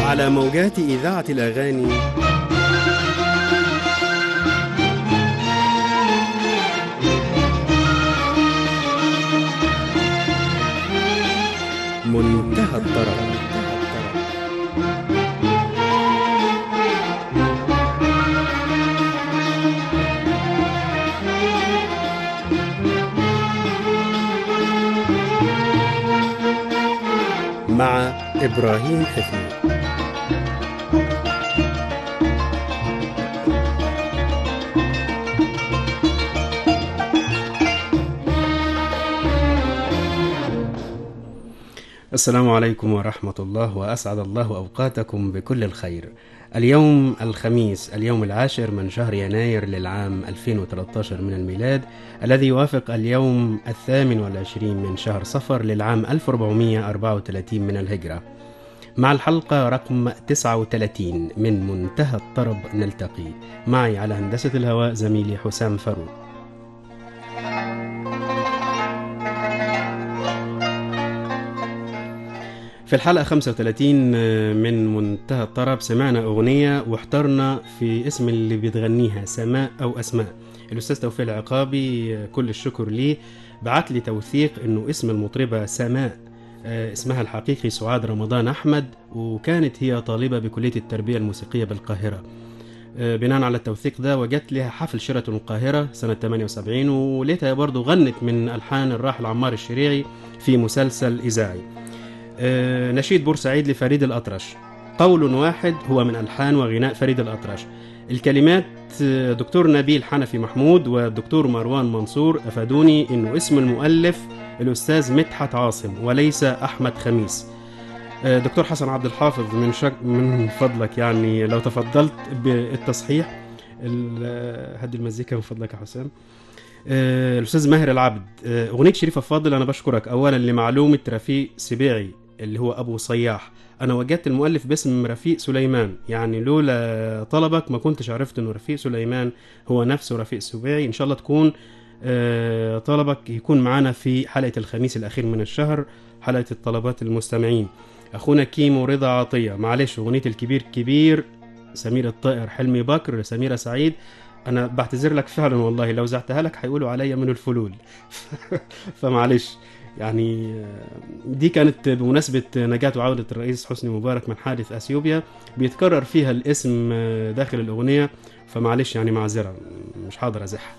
على موجات إذاعة الأغاني منتهى الطرب مع إبراهيم حفني السلام عليكم ورحمة الله وأسعد الله أوقاتكم بكل الخير اليوم الخميس اليوم العاشر من شهر يناير للعام 2013 من الميلاد الذي يوافق اليوم الثامن والعشرين من شهر صفر للعام 1434 من الهجرة مع الحلقة رقم 39 من منتهى الطرب نلتقي معي على هندسة الهواء زميلي حسام فاروق في الحلقة 35 من منتهى الطرب سمعنا أغنية واحترنا في اسم اللي بتغنيها سماء أو أسماء الأستاذ توفيق العقابي كل الشكر ليه بعت لي توثيق إنه اسم المطربة سماء اسمها الحقيقي سعاد رمضان أحمد وكانت هي طالبة بكلية التربية الموسيقية بالقاهرة بناء على التوثيق ده وجدت لها حفل شيراتون القاهرة سنة 78 وليتها برضو غنت من ألحان الراحل عمار الشريعي في مسلسل إذاعي آه، نشيد بورسعيد لفريد الأطرش قول واحد هو من ألحان وغناء فريد الأطرش الكلمات آه، دكتور نبيل حنفي محمود والدكتور مروان منصور أفادوني أنه اسم المؤلف الأستاذ مدحت عاصم وليس أحمد خميس آه، دكتور حسن عبد الحافظ من شك من فضلك يعني لو تفضلت بالتصحيح ال- هدي المزيكا من فضلك يا حسام آه، الاستاذ ماهر العبد آه، اغنيه شريف فاضل انا بشكرك اولا لمعلومه رفيق سبيعي اللي هو ابو صياح انا وجدت المؤلف باسم رفيق سليمان يعني لولا طلبك ما كنتش عرفت انه رفيق سليمان هو نفسه رفيق سبيعي ان شاء الله تكون آه، طلبك يكون معنا في حلقه الخميس الاخير من الشهر حلقه الطلبات المستمعين اخونا كيمو رضا عطيه معلش اغنيه الكبير كبير سمير الطائر حلمي بكر سميرة سعيد انا بعتذر لك فعلا والله لو زعتها لك هيقولوا عليا من الفلول فمعلش يعني آه، دي كانت بمناسبة نجاة وعودة الرئيس حسني مبارك من حادث اثيوبيا بيتكرر فيها الاسم آه، داخل الاغنية فمعلش يعني معذرة مش حاضر ازحها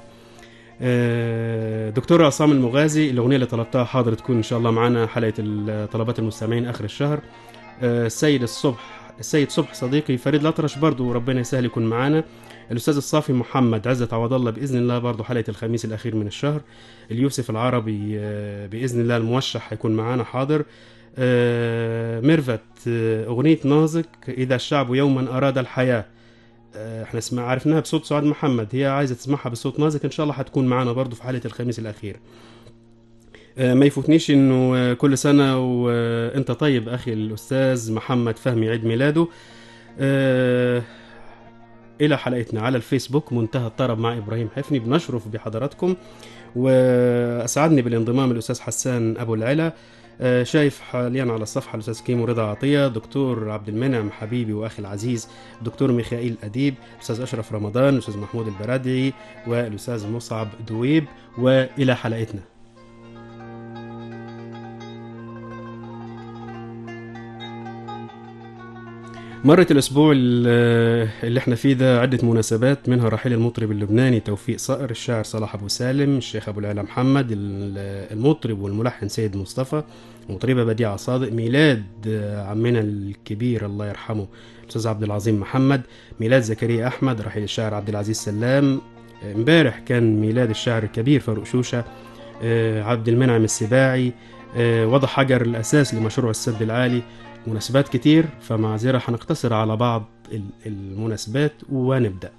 آه، دكتور عصام المغازي الاغنيه اللي طلبتها حاضر تكون ان شاء الله معانا حلقه ال- طلبات المستمعين اخر الشهر آه، السيد الصبح السيد صبح صديقي فريد الأطرش برضو ربنا يسهل يكون معانا الأستاذ الصافي محمد عزت عوض الله بإذن الله برضو حلقة الخميس الأخير من الشهر اليوسف العربي آه، بإذن الله الموشح هيكون معانا حاضر آه، ميرفت آه، أغنية نازك إذا الشعب يوما أراد الحياة آه، احنا اسمع عرفناها بصوت سعاد محمد هي عايزة تسمعها بصوت نازك إن شاء الله هتكون معانا برضو في حلقة الخميس الأخير آه، ما يفوتنيش انه آه، كل سنه وانت طيب اخي الاستاذ محمد فهمي عيد ميلاده آه، الى حلقتنا على الفيسبوك منتهى الطرب مع ابراهيم حفني بنشرف بحضراتكم واسعدني بالانضمام الاستاذ حسان ابو العلا آه، شايف حاليا على الصفحه الاستاذ كيمو رضا عطيه دكتور عبد المنعم حبيبي واخي العزيز دكتور ميخائيل اديب الاستاذ اشرف رمضان الاستاذ محمود البرادعي والاستاذ مصعب دويب والى حلقتنا مرت الأسبوع ال- اللي احنا فيه ده عدة مناسبات منها رحيل المطرب اللبناني توفيق صقر الشاعر صلاح أبو سالم الشيخ أبو العلا محمد ال- المطرب والملحن سيد مصطفى المطربة بديعة صادق ميلاد عمنا الكبير الله يرحمه الأستاذ عبد العظيم محمد ميلاد زكريا أحمد رحيل الشاعر عبد العزيز سلام امبارح كان ميلاد الشاعر الكبير فاروق شوشة آه، عبد المنعم السباعي آه، وضع حجر الأساس لمشروع السد العالي مناسبات كتير فمعذرة هنقتصر على بعض ال- المناسبات ونبدأ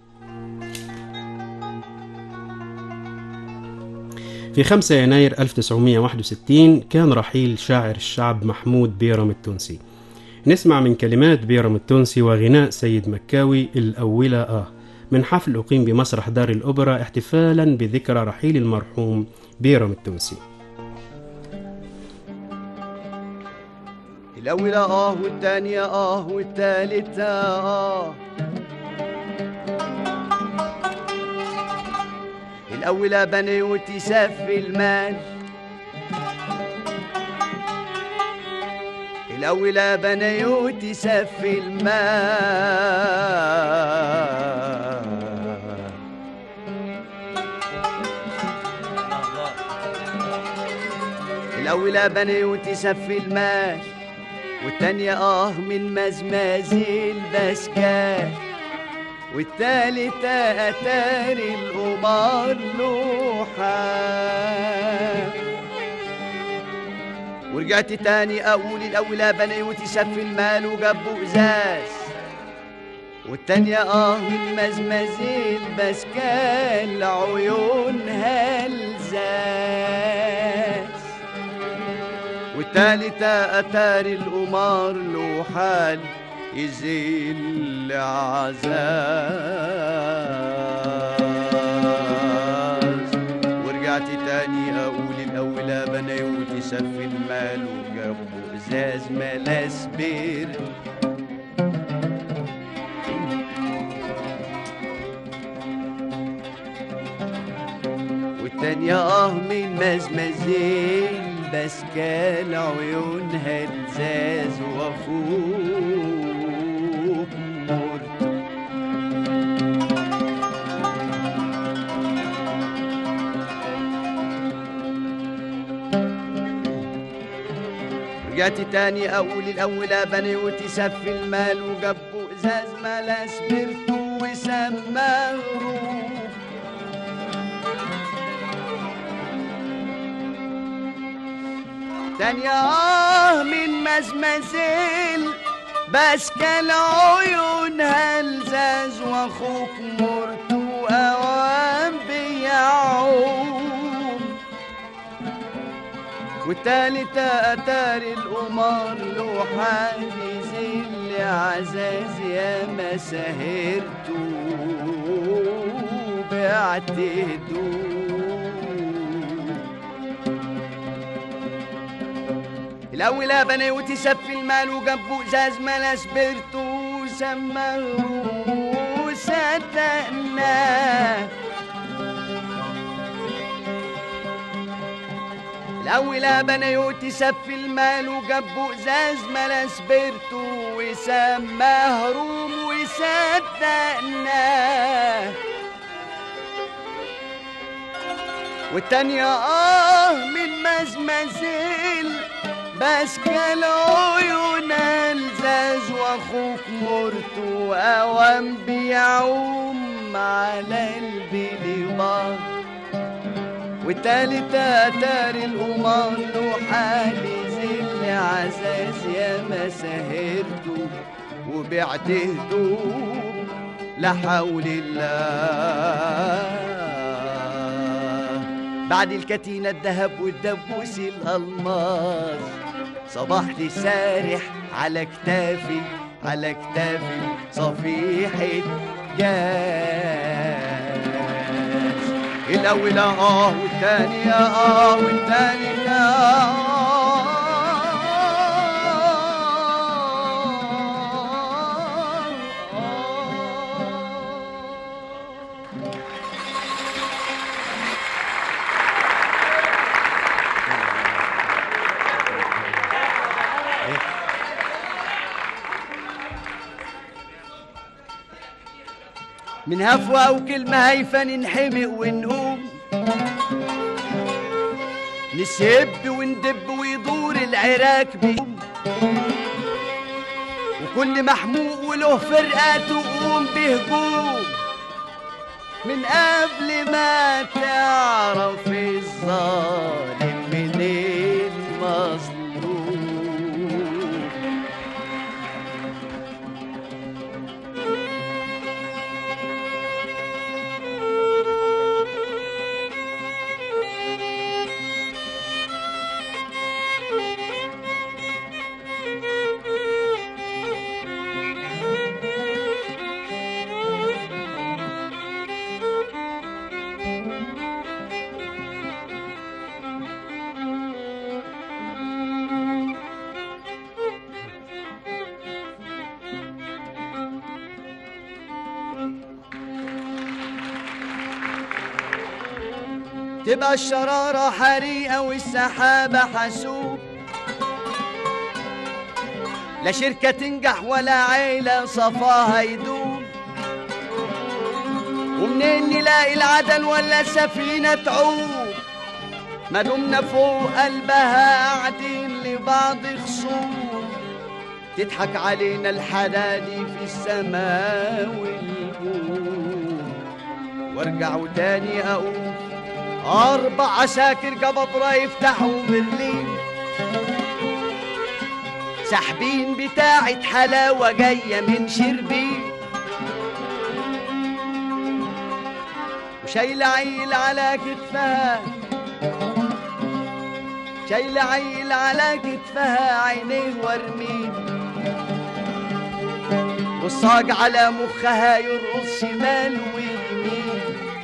في 5 يناير 1961 كان رحيل شاعر الشعب محمود بيرم التونسي نسمع من كلمات بيرم التونسي وغناء سيد مكاوي الأولى آه من حفل أقيم بمسرح دار الأوبرا احتفالا بذكرى رحيل المرحوم بيرم التونسي الأولى آه والتانية آه والتالتة آه الأولى بنيوت يسفي المال الأولى بنيوت يسفي المال الأولى بنيوت يسفي المال والتانية آه من مزمازي البسكات والتالتة أتاري القمار لوحة ورجعت تاني أقول الأولى بنيوت يسفي المال وجابوا إزاز والتانية آه من مزمزي البسكال عيونها الزاز والتالتة أتاري القمار له حال يزيل عزاز ورجعت تاني أقول الأولى بنيوت يسفي المال وجابوا إزاز ملاس بير والتانية اه من مزمزين بس كان عيونها الزاز وفوق مرت رجعت تاني اقول الاولى بنيوت يسفي المال وجابوا ازاز ملا سبرتو وسماه روح تانية آه من مزمزيل بس كان عيونها الزاز واخوك مرتو اوام بيعوم والتالتة اتاري القمار له حاجز اللي عزاز يا ما سهرتو بعت هدوم الأولى بنيوت يسفي المال وجابوا إزاز ملا سبرتو سماه وصدقناه الأولى بنيوت يسفي المال وجابوا إزاز ملا سبرتو وسماه روم وصدقناه والتانية آه من مزمزيل بس كان عيون الزاز واخوك مرتو اوام بيعوم على البليغار والتالتة اتاري القمار له حالي زل عزاز يا ما سهرته وبعت هدوم لا حول الله بعد الكتينة الذهب والدبوس الألماس صبحت سارح على كتافي على كتافي صفيحة جاز الأولى آه والتانية آه والتالتة آه من هفوة وكلمة هايفة ننحمق ونقوم نسب وندب ويدور العراك بيقوم وكل محموق وله فرقة تقوم بهجوم من قبل ما تعرف الظالم من المظلوم تبقى الشرارة حريقة والسحابة حسوب لا شركة تنجح ولا عيلة صفاها يدوم ومنين نلاقي العدل ولا سفينة تعوم ما دمنا فوق قلبها قاعدين لبعض خصوم تضحك علينا الحدادي في السماء والبوم وارجع وتاني اقوم اربع عساكر جبابرة يفتحوا برلين ساحبين بتاعة حلاوة جاية من شربين وشايلة عيل على كتفها شايلة عيل على كتفها عينيه ورمين والصاج على مخها يرقص شمال ويمين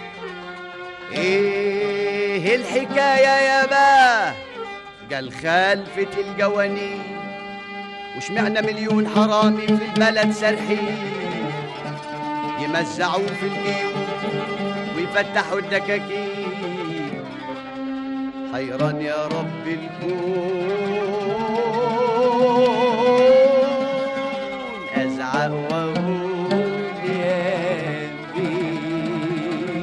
ايه الحكاية يا باه قال خلفة الجوانين وشمعنا مليون حرامي في البلد سرحين يمزعوا في الجيوب ويفتحوا الدكاكين حيران يا رب الكون ازعق واقول يا بيه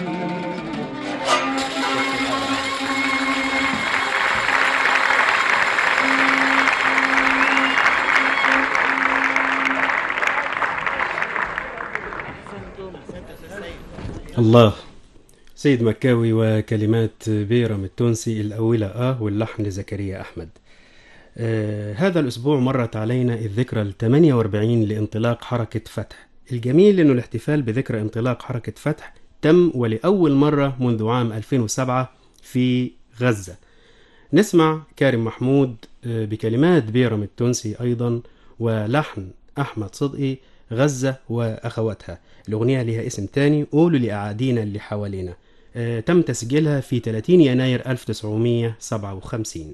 الله سيد مكاوي وكلمات بيرم التونسي الأولى آه واللحن لزكريا أحمد آه هذا الأسبوع مرت علينا الذكرى ال 48 لانطلاق حركة فتح الجميل أنه الاحتفال بذكرى انطلاق حركة فتح تم ولأول مرة منذ عام 2007 في غزة نسمع كارم محمود آه، بكلمات بيرم التونسي أيضا ولحن أحمد صدقي غزة وأخواتها الأغنية لها اسم تاني قولوا لأعادينا اللي حوالينا آه، تم تسجيلها في 30 يناير 1957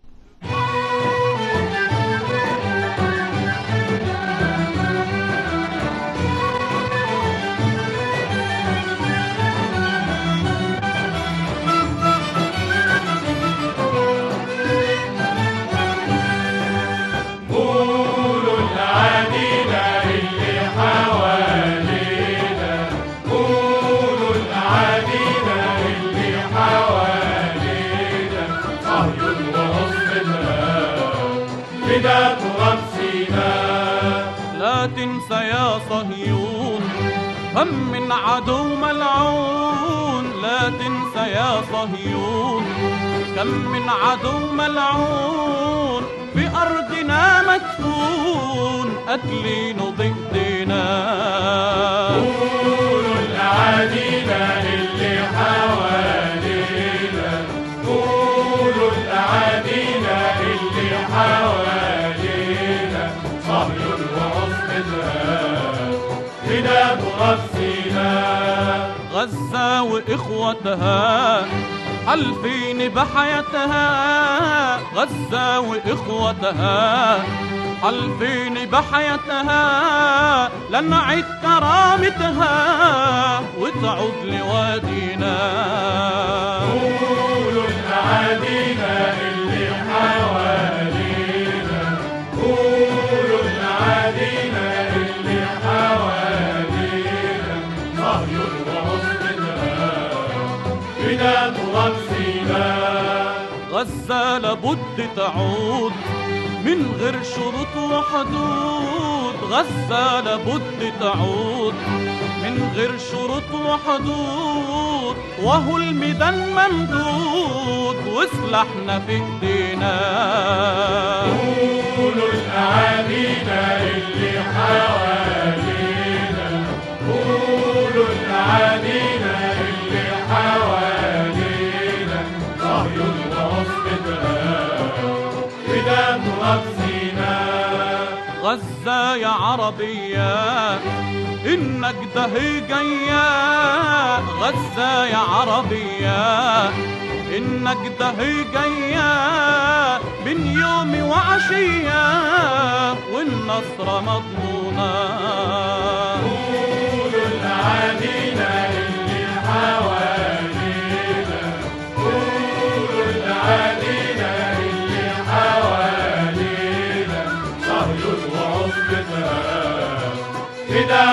قولوا العديدة اللي حوالينا قولوا العديدة اللي حوالينا صهيون وأصلنا كده تراب سيناء لا تنسى يا صهيون هم من عدو ملعون لا تنسى يا صهيون كم من عدو ملعون في أرضنا مدفون أكلين ضدنا قولوا العديدة اللي حوالينا قولوا العديدة اللي حوالينا صهيون وأصلنا كده تراب سيناء غزة وإخوتها حلفين بحياتها غزة وإخوتها حلفين بحياتها لنعيد كرامتها وتعود لوادينا قولوا العديدة اللي حوالينا قولوا العديدة اللي حوالينا صهيون وأصلنا كده تراب سيناء غزة لابد تعود من غير شروط وحدود غزة لابد تعود من غير شروط وحدود وهو الميدان ممدود وسلاحنا في ايدينا قولوا العديدة اللي حوالينا قولوا العديدة اللي حوالينا صهيون وأصلنا كده تراب سيناء غزة يا عربية إنك ده جاية غزة يا عربية إنك ده جاية بين يوم وعشية والنصر مضمونة قولوا العديدة اللي حوالينا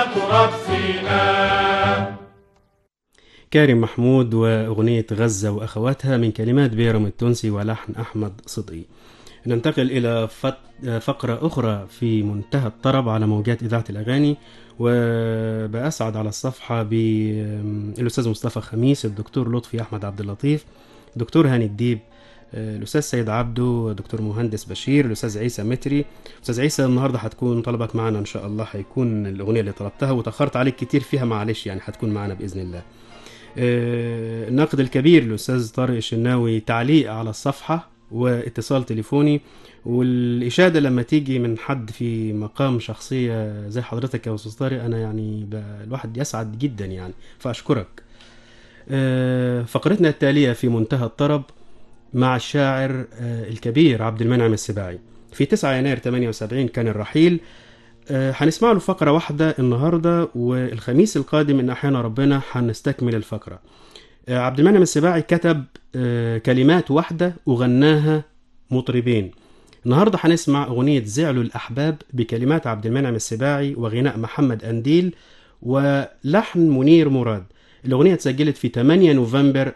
تراب سيناء كارم محمود وأغنية غزة وأخواتها من كلمات بيرم التونسي ولحن أحمد صدقي ننتقل إلى فت- فقرة أخرى في منتهى الطرب على موجات إذاعة الأغاني وبأسعد على الصفحة بالأستاذ مصطفى خميس الدكتور لطفي أحمد عبد اللطيف دكتور هاني الديب آه، الأستاذ سيد عبده دكتور مهندس بشير الأستاذ عيسى متري أستاذ عيسى النهاردة هتكون طلبك معنا إن شاء الله هيكون الأغنية اللي طلبتها وتأخرت عليك كتير فيها معلش يعني هتكون معنا بإذن الله آه، الناقد الكبير الأستاذ طارق الشناوي تعليق على الصفحة واتصال تليفوني والإشادة لما تيجي من حد في مقام شخصية زي حضرتك يا أستاذ طارق أنا يعني ب- الواحد يسعد جدا يعني فأشكرك آه، فقرتنا التالية في منتهى الطرب مع الشاعر آه، الكبير عبد المنعم السباعي في 9 يناير 78 كان الرحيل آه، هنسمع له فقرة واحدة النهاردة والخميس القادم إن أحيانا ربنا هنستكمل الفقرة آه، عبد المنعم السباعي كتب آه، كلمات واحدة وغناها مطربين النهاردة هنسمع أغنية زعلوا الأحباب بكلمات عبد المنعم السباعي وغناء محمد أنديل ولحن منير مراد الأغنية اتسجلت في 8 نوفمبر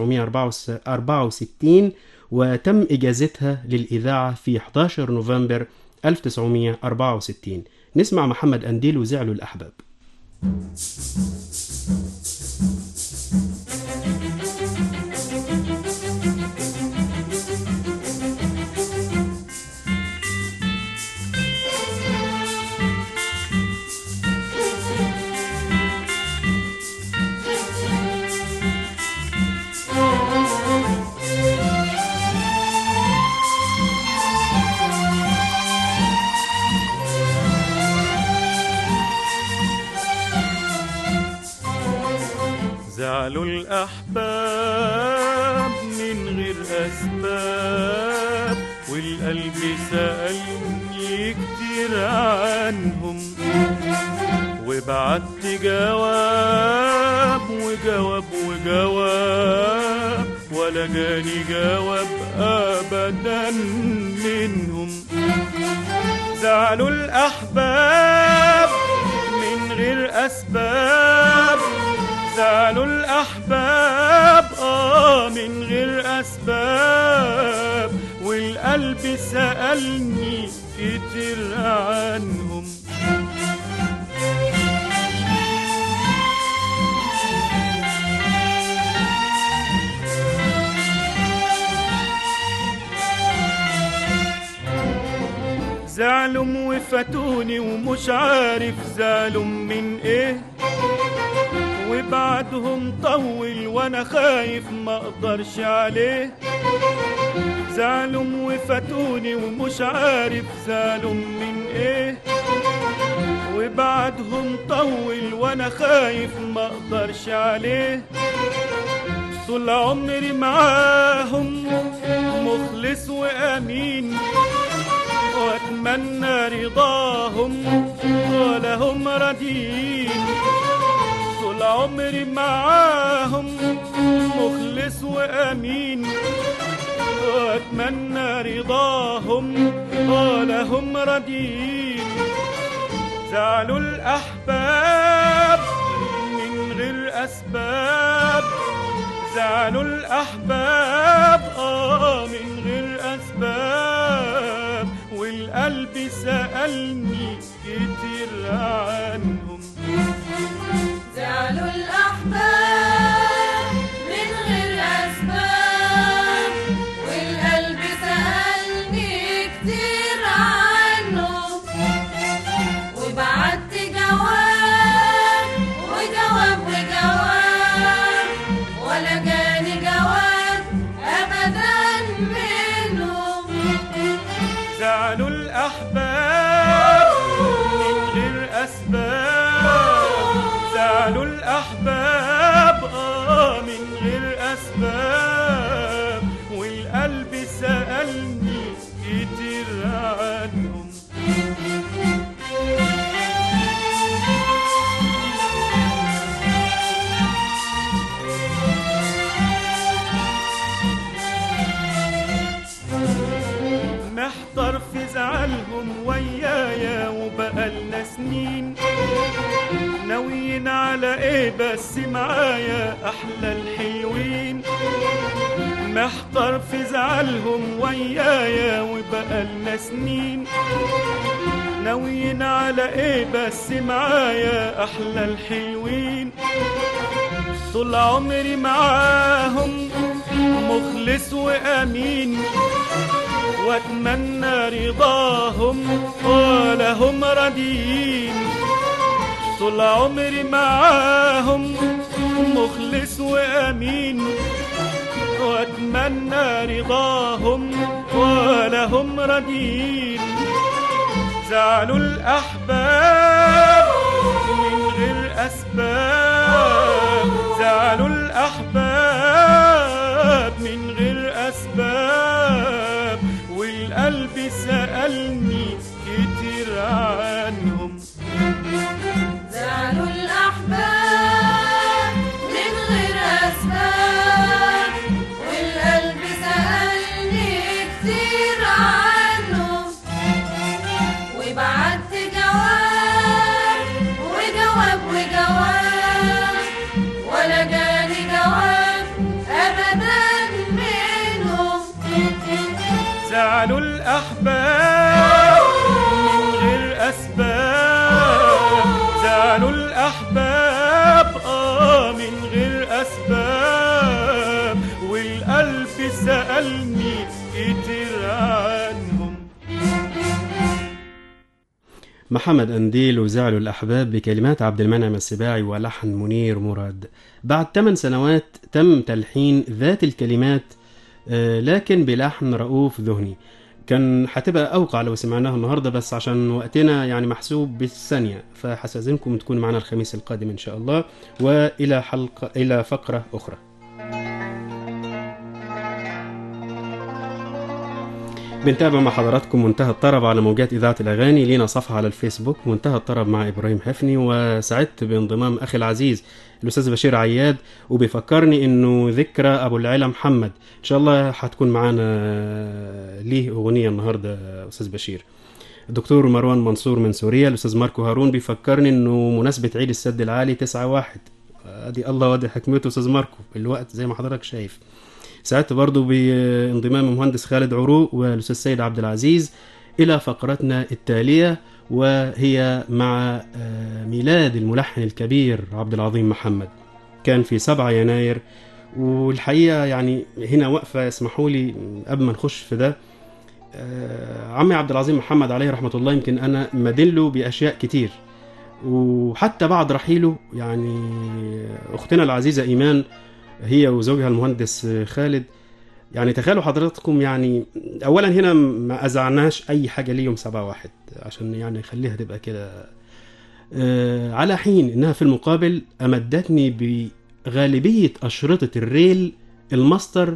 1964 وتم إجازتها للإذاعة في 11 نوفمبر 1964 نسمع محمد أنديل وزعلوا الأحباب زعلوا الأحباب من غير أسباب والقلب سألني كتير عنهم وبعت جواب وجواب وجواب ولا جاني جواب أبدا منهم زعلوا الأحباب من غير أسباب زعلوا الأحباب آه من غير أسباب والقلب سألني كتير عنهم زعلوا وفاتوني ومش عارف زعلوا من ايه وبعدهم طول وانا خايف ما اقدرش عليه زعلوا وفاتوني ومش عارف زعلوا من ايه وبعدهم طول وانا خايف ما اقدرش عليه طول عمري معاهم مخلص وامين واتمنى رضاهم ولا هم راضيين طول عمري معاهم مخلص وامين واتمنى رضاهم ولا هم راضيين زعلوا الاحباب من غير اسباب زعلوا الاحباب اه من غير اسباب والقلب سالني كتير عنهم زعلوا الأحباب من غير أسباب والقلب سألني كتير عنه وبعت جواب وجواب وجواب ولا جاني جواب أبدا منه زعلوا الأحباب من غير أسباب زعلوا الأحباب آه من غير أسباب والقلب سألني كتير عنهم محتار في زعلهم ويايا وبقالنا سنين ناويين على ايه بس معايا احلى الحلوين محتار في زعلهم ويايا وبقالنا سنين ناويين على ايه بس معايا احلى الحلوين طول عمري معاهم مخلص وامين واتمنى رضاهم ولا هم راضيين طول عمري معاهم مخلص وامين واتمنى رضاهم ولا هم راضيين زعلوا الاحباب من غير اسباب زعلوا الاحباب من غير اسباب والقلب سالني كتير عنهم زعلوا الأحباب من غير أسباب والقلب سألني كتير عنه وبعت جواب وجواب وجواب ولا جالي جواب أبدا منهم زعلوا الأحباب من غير أسباب زعلوا الأحباب آه من غير أسباب والقلب سألني كتير عنهم محمد أنديل وزعلوا الأحباب بكلمات عبد المنعم السباعي ولحن منير مراد بعد 8 سنوات تم تلحين ذات الكلمات آه، لكن بلحن رؤوف ذهني كان هتبقى أوقع لو سمعناها النهاردة بس عشان وقتنا يعني محسوب بالثانية فحستأذنكم تكون معنا الخميس القادم إن شاء الله وإلى حلقة إلى فقرة أخرى بنتابع مع حضراتكم منتهى الطرب على موجات إذاعة الأغاني لينا صفحة على الفيسبوك منتهى الطرب مع إبراهيم حفني وسعدت بانضمام أخي العزيز الأستاذ بشير عياد وبيفكرني إنه ذكرى أبو العلا محمد إن شاء الله هتكون معانا ليه أغنية النهاردة أستاذ بشير الدكتور مروان منصور من سوريا الأستاذ ماركو هارون بيفكرني إنه مناسبة عيد السد العالي 9 واحد ادي الله وادي حكمته استاذ ماركو الوقت زي ما حضرتك شايف سعدت برضو بانضمام المهندس خالد عروق والاستاذ سيد عبد العزيز الى فقرتنا التاليه وهي مع آه، ميلاد الملحن الكبير عبد العظيم محمد كان في 7 يناير والحقيقه يعني هنا وقفه اسمحوا لي قبل ما نخش في ده آه، عمي عبد العظيم محمد عليه رحمه الله يمكن انا مدله باشياء كتير وحتى بعد رحيله يعني اختنا العزيزه ايمان هي وزوجها المهندس خالد يعني تخيلوا حضراتكم يعني اولا هنا ما اذعناش اي حاجه ليهم سبعة واحد عشان يعني نخليها تبقى كده آه، على حين انها في المقابل امدتني بغالبيه اشرطه الريل الماستر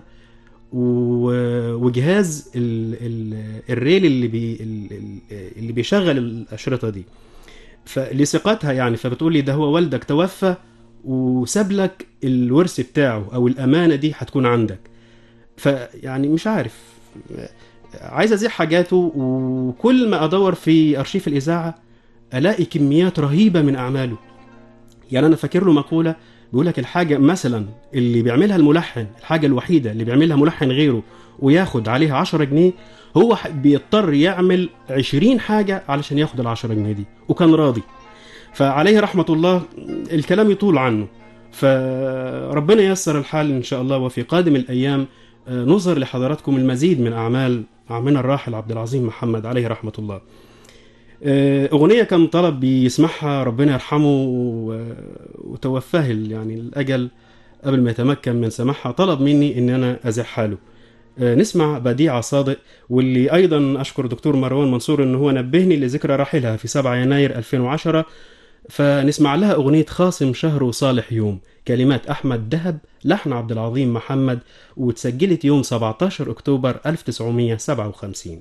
و- وجهاز ال ال الريل اللي بي ال- ال- اللي بيشغل الاشرطه دي فلثقتها يعني فبتقول لي ده هو والدك توفى وساب لك الورث بتاعه او الامانه دي هتكون عندك فيعني مش عارف عايز ازيح حاجاته وكل ما ادور في ارشيف الاذاعه الاقي كميات رهيبه من اعماله يعني انا فاكر له مقوله بيقول لك الحاجه مثلا اللي بيعملها الملحن الحاجه الوحيده اللي بيعملها ملحن غيره وياخد عليها 10 جنيه هو ح- بيضطر يعمل 20 حاجه علشان ياخد ال 10 جنيه دي وكان راضي فعليه رحمه الله الكلام يطول عنه فربنا ييسر الحال ان شاء الله وفي قادم الايام آه، نظهر لحضراتكم المزيد من اعمال عمنا الراحل عبد العظيم محمد عليه رحمه الله آه، أغنية كان طلب بيسمعها ربنا يرحمه و- وتوفاه ال- يعني الأجل قبل ما يتمكن من سماعها طلب مني إن أنا أزحها له آه، نسمع بديعة صادق واللي أيضا أشكر دكتور مروان منصور إن هو نبهني لذكرى رحيلها في 7 يناير 2010 فنسمع لها أغنية خاصم شهر وصالح يوم كلمات أحمد دهب لحن عبد العظيم محمد وتسجلت يوم 17 أكتوبر 1957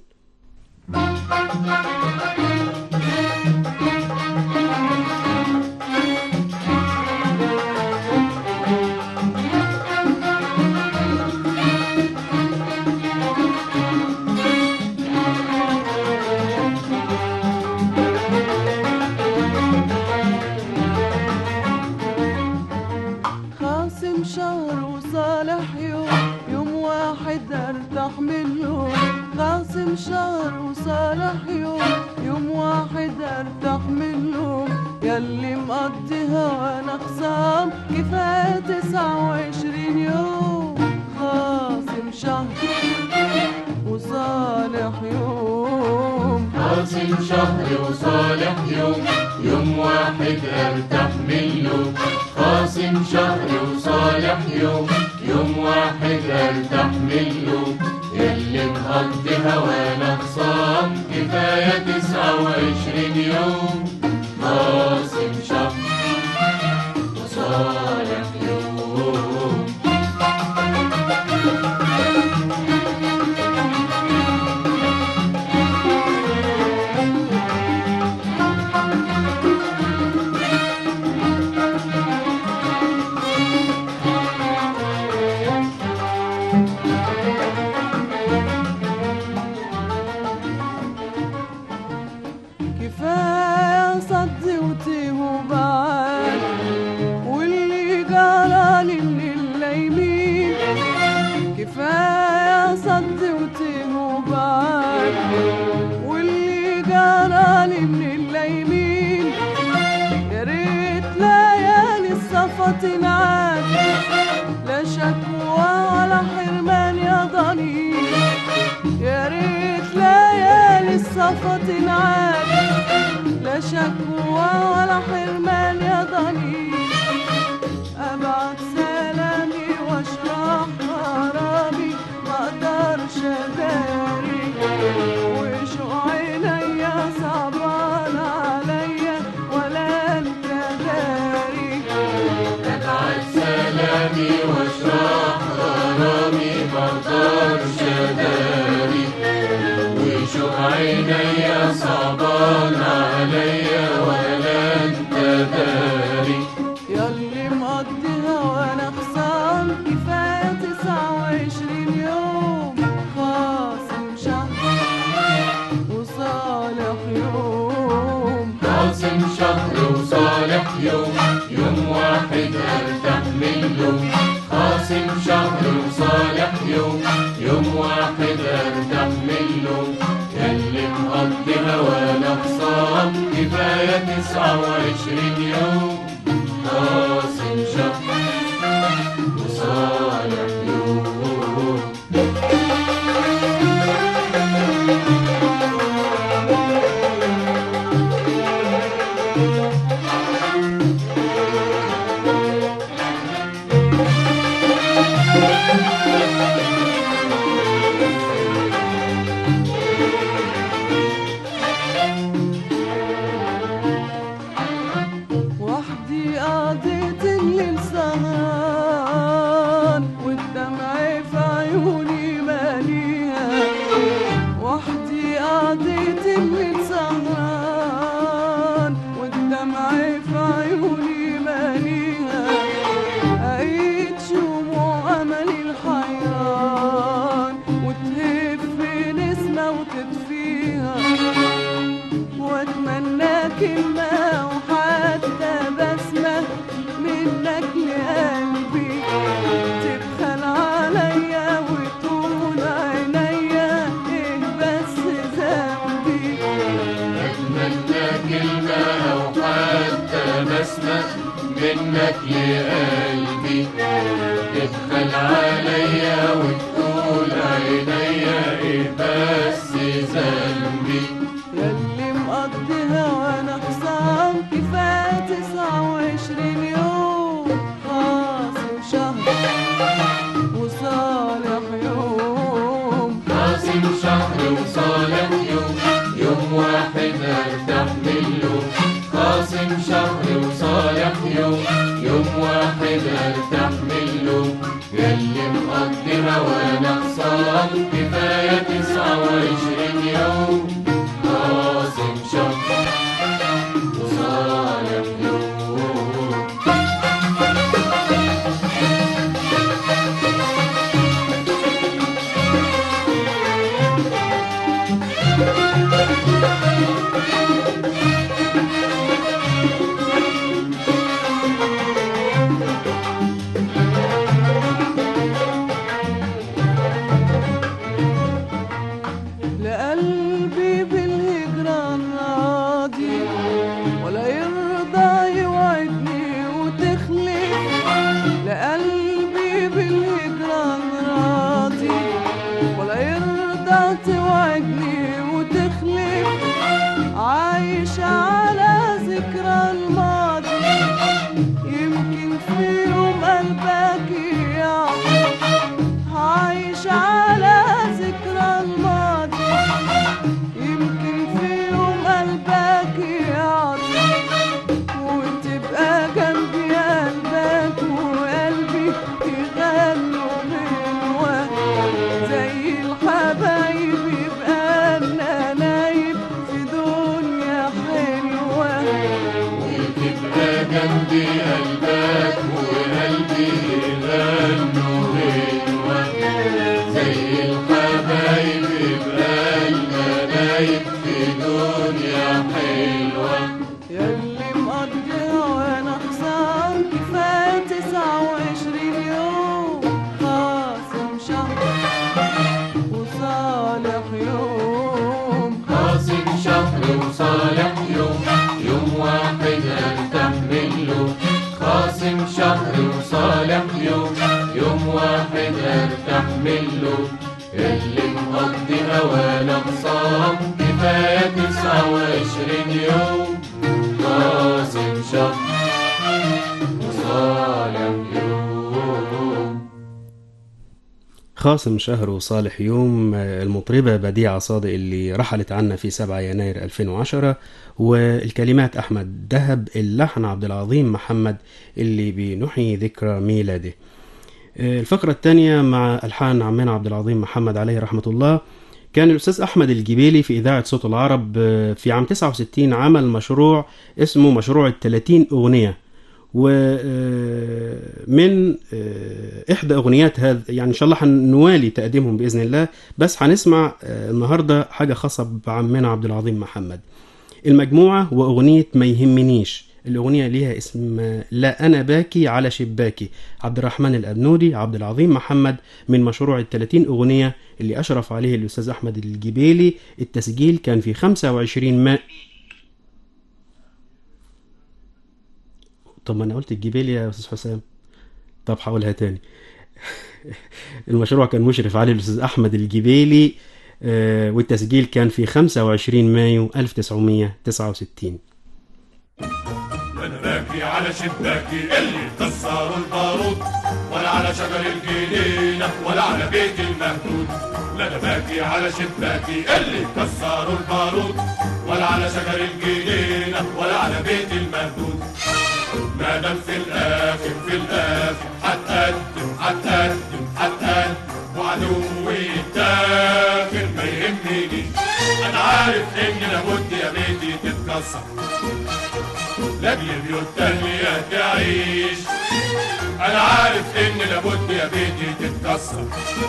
زعلوا وصالح يوم يوم واحد ارتاح منهم ياللي مقضي هوانا خصام كفاية تسعة وعشرين يوم خاصم شهر وصالح يوم قاسم شهر وصالح يوم يوم واحد ارتاح منه قاسم شهر وصالح يوم يوم واحد ارتاح منه يلي مقضي هوانا خصام كفاية تسعة وعشرين يوم قاسم شهر وصالح يوم كفاية صدي وتيه وبعاد واللي جرالي من الليمين كفاية صدي وتيه وبعاد واللي جرالي من الليمين يا ريت ليالي الصفا تنعاد لا شكوى ولا حرمان يا ضنين يا ريت ليالي الصفا تنعاد لا شكوى ولا حرمان يا ضنين ابعت سلامي واشرح غرامي ما اقدرش اداري وشو عينيا صعبان عليا ولا انت داري ابعت سلامي واشرح غرامي مقدرش اداري وشوق عينيا صعبان عليا ولا انت داري ياللي مقضي هوانا خصام كفاية تسعة وعشرين يوم خاصم شهر وصالح يوم قاسم شهر وصالح يوم يوم واحد ارتاح منه قاسم شهر وصالح يوم يوم واحد ارتاح منه يلي مقضي هوانا خصام كفاية تسعة وعشرين يوم قاسم شهر وصالح يوم وحدي قضيت الليل سهران والدمع في عيوني ماليها وحدي قضيت الليل سهران والدمع في عيوني ماليها قيت شموع أملي الحيران وتهف نسمة وتطفيها واتمنى كلمة وحتى بسمة منك لقلبي تبخل عليا وتقول عينيا ايه بس ذنبي أتمنى كلمة أو حتى بسمة منك لقلبي تبخل عليا وتقول عينيا إيه بس ذنبي ياللي مقضي هوانا خصام كفاية تسعة وعشرين يوم خاصم شهر وصالح يوم قاسم شهر وصالح يوم يوم واحد ارتاح منه قاسم شهر وصالح يوم يوم واحد ارتاح منه يلي مقضي هوانا خصام كفاية تسعة وعشرين يوم قاسم شهر وصالح يوم لقلبي حبايب في دنيا حلوة ياللي مقضيها وانا خسران كفايه تسعة وعشرين يوم خاصم شهر وصالح يوم قاسم شهر وصالح يوم يوم واحد ارتاح منه قاسم شهر وصالح يوم يوم واحد ارتاح منه اللي مقضي هوانا خصام كفاية تسعة وعشرين يوم قاسم شهر وصالح يوم خاصم شهر وصالح يوم آه، المطربة بديعة صادق اللي رحلت عنا في 7 يناير 2010 والكلمات أحمد دهب اللحن عبد العظيم محمد اللي بنحيي ذكرى ميلاده آه، الفقرة الثانية مع ألحان عمنا عبد العظيم محمد عليه رحمة الله كان الأستاذ أحمد الجبيلي في إذاعة صوت العرب آه، في عام 69 عمل مشروع اسمه مشروع الثلاثين أغنية ومن إحدى أغنيات هذا يعني إن شاء الله هنوالي تقديمهم بإذن الله بس هنسمع آه، النهاردة حاجة خاصة بعمنا عبد العظيم محمد المجموعة وأغنية ما يهمنيش الأغنية ليها اسم آه، لا أنا باكي على شباكي عبد الرحمن الأبنودي عبد العظيم محمد من مشروع الثلاثين أغنية اللي أشرف عليه الأستاذ أحمد الجبيلي التسجيل كان في 25 ماء طب ما أنا قلت الجبيلي يا أستاذ حسام طب هقولها تاني المشروع كان مشرف عليه الأستاذ أحمد الجبيلي آه، والتسجيل كان في 25 مايو 1969 انا باكي على شباكي اللي كسروا البارود ولا على شجر الجنينة ولا على بيت المهدود لا انا باكي على شباكي اللي كسروا البارود ولا على شجر الجنينة ولا على بيت المهدود ما دام في الاخر في الاخر هتقدم هتقدم هتقدم وعدوي يتاخر ما يهمنيش انا عارف ان لابد يا بيتي تتكسر لاجل بيوت تانية تعيش انا عارف ان لابد يا بيتي تتكسر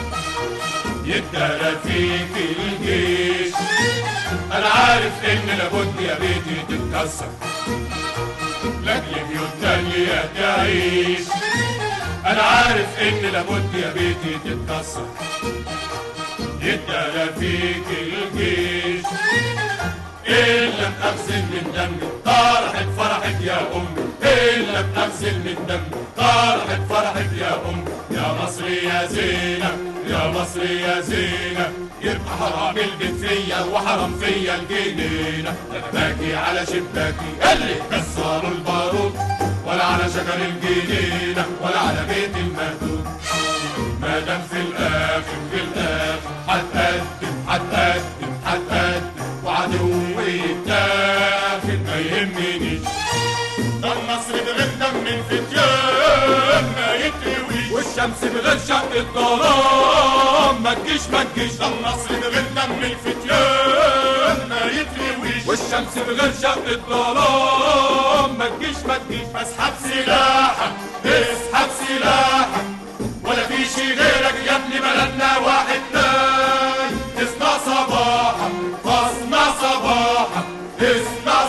يتدرى فيك الجيش انا عارف ان لابد يا بيتي تتكسر لاجل بيوت تانية تعيش انا عارف ان لابد يا بيتي تتكسر يتدرى فيك الجيش إلا بتغسل من دمي طرحت فرحك يا أمي إلا بتغسل من دمي طرحت فرحك يا أمي يا مصر يا زينة يا مصر يا زينة يبقى حرام البيت فيا وحرام فيا الجنينة أنا باكي على شباكي اللي كسروا البارود ولا على شجر الجنينة ولا على بيت المهدود ما دام في الاخر في الاخر هتقدم هتقدم هتقدم وعدوي يتاخد ما يهمنيش ده النصر بغير دم الفتيان ما يترويش والشمس بغير شق الظلام ما تجيش ما تجيش ده النصر بغير دم الفتيان ما يترويش والشمس بغير شق الظلام ما تجيش ما تجيش فاسحب سلاحك اسحب سلاحك ولا في شي غيرك يا ابني بلدنا واحد تاني اسمع صباحك فاصنع صباحك اسمع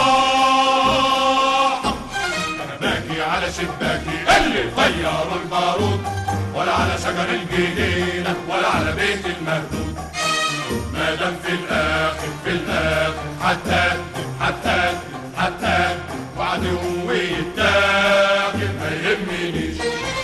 صباحك انا باكي على شباكي اللي طيروا البارود ولا على شجر الجنينة ولا على بيت المهدود ما دام في الاخر في الاخر هتقدم هتقدم هتقدم وعدوي يتاخد ما يهمنيش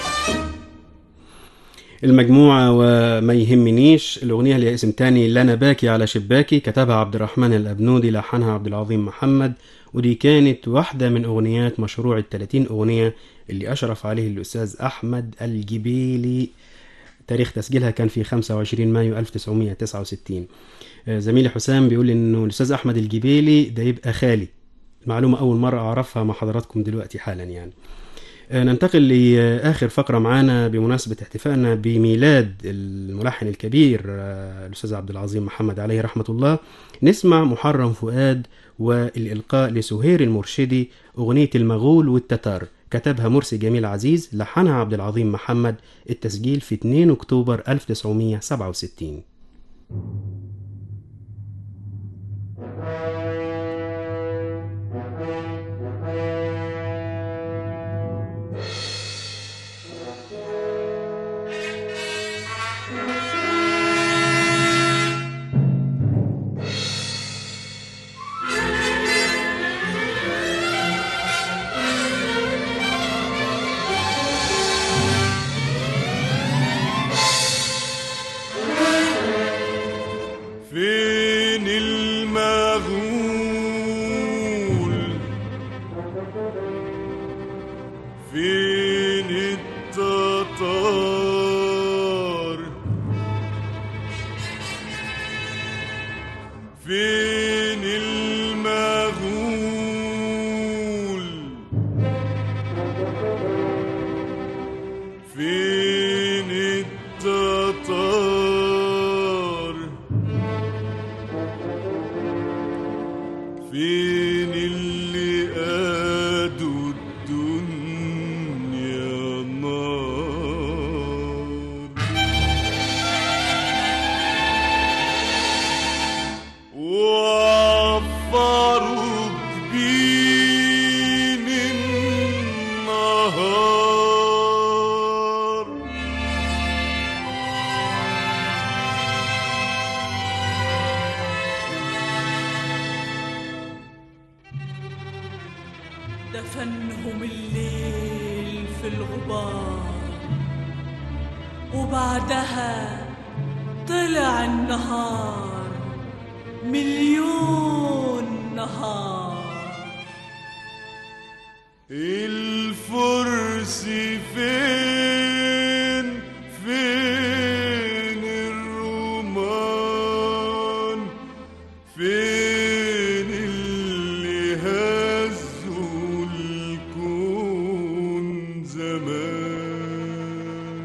المجموعة وما يهمنيش الأغنية ليها اسم تاني لا أنا باكي على شباكي كتبها عبد الرحمن الأبنودي لحنها عبد العظيم محمد ودي كانت واحدة من أغنيات مشروع التلاتين أغنية اللي أشرف عليه الأستاذ أحمد الجبيلي تاريخ تسجيلها كان في 25 مايو 1969 آه، زميلي حسام بيقول إنه الأستاذ أحمد الجبيلي ده يبقى خالي معلومة أول مرة أعرفها مع حضراتكم دلوقتي حالا يعني آه، ننتقل لآخر فقرة معانا بمناسبة احتفائنا بميلاد الملحن الكبير آه، الأستاذ عبد العظيم محمد عليه رحمة الله نسمع محرم فؤاد والإلقاء لسهير المرشدي أغنية المغول والتتار كتبها مرسي جميل عزيز لحنها عبد العظيم محمد التسجيل في 2 أكتوبر 1967 فين المغول فين التتار فين المغول فين التتار فين اللي قادوا الدنيا نار وعفروا جبين النهار دفنهم الليل في الغبار وبعدها طلع النهار مليون نهار الفرس فين فين الرومان فين اللي هزوا الكون زمان